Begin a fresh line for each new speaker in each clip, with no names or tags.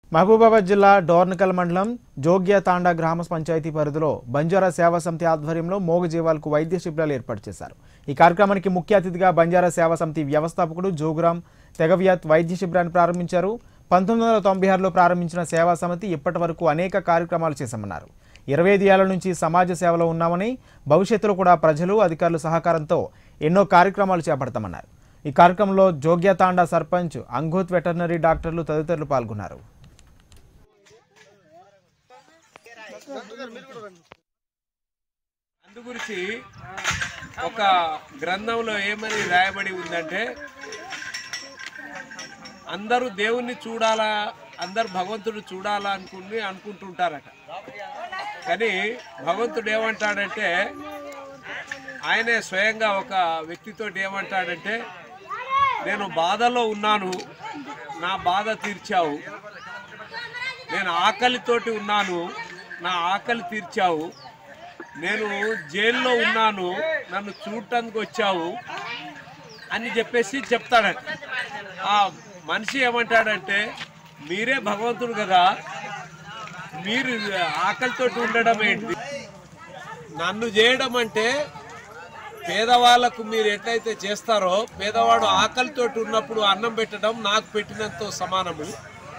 మహబూబాబాద్ జిల్లా డోర్నకల్ మండలం జోగ్య తాండా గ్రామ పంచాయతీ పరిధిలో బంజారా సేవా సమితి ఆధ్వర్యంలో మూగజీవాలకు వైద్య శిబిరాలు ఏర్పాటు చేశారు ఈ కార్యక్రమానికి ముఖ్య అతిథిగా బంజారా సేవా సమితి వ్యవస్థాపకుడు జోగురాం తెగవ్యాత్ వైద్య శిబిరాన్ని ప్రారంభించారు పంతొమ్మిది వందల తొంభై ఆరులో ప్రారంభించిన సేవా సమితి ఇప్పటి వరకు అనేక కార్యక్రమాలు చేశామన్నారు ఇరవై ఐదు ఏళ్ల నుంచి సమాజ సేవలో ఉన్నామని భవిష్యత్తులో కూడా ప్రజలు అధికారుల సహకారంతో ఎన్నో కార్యక్రమాలు చేపడతామన్నారు ఈ కార్యక్రమంలో జోగ్యతాండా సర్పంచ్ అంగూత్ వెటర్నరీ డాక్టర్లు తదితరులు పాల్గొన్నారు
అందు గురించి ఒక గ్రంథంలో ఏమని రాయబడి ఉందంటే అందరూ దేవుణ్ణి చూడాలా అందరు భగవంతుడు చూడాలా అనుకుని అనుకుంటుంటారట కానీ భగవంతుడు ఏమంటాడంటే ఆయనే స్వయంగా ఒక వ్యక్తితో ఏమంటాడంటే నేను బాధలో ఉన్నాను నా బాధ తీర్చావు నేను ఆకలితోటి ఉన్నాను నా ఆకలి తీర్చావు నేను జైల్లో ఉన్నాను నన్ను చూడటానికి వచ్చావు అని చెప్పేసి చెప్తాడట ఆ మనిషి ఏమంటాడంటే మీరే భగవంతుడు కదా మీరు ఆకలితోటి ఉండడం ఏంటి నన్ను చేయడం అంటే పేదవాళ్ళకు మీరు ఎట్లయితే చేస్తారో పేదవాడు ఆకలితోటి ఉన్నప్పుడు అన్నం పెట్టడం నాకు పెట్టినంత సమానము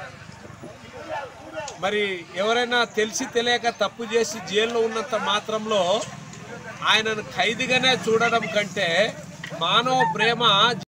మరి ఎవరైనా తెలిసి తెలియక తప్పు చేసి జైల్లో ఉన్నంత మాత్రంలో ఆయనను ఖైదీగానే చూడడం కంటే మానవ ప్రేమ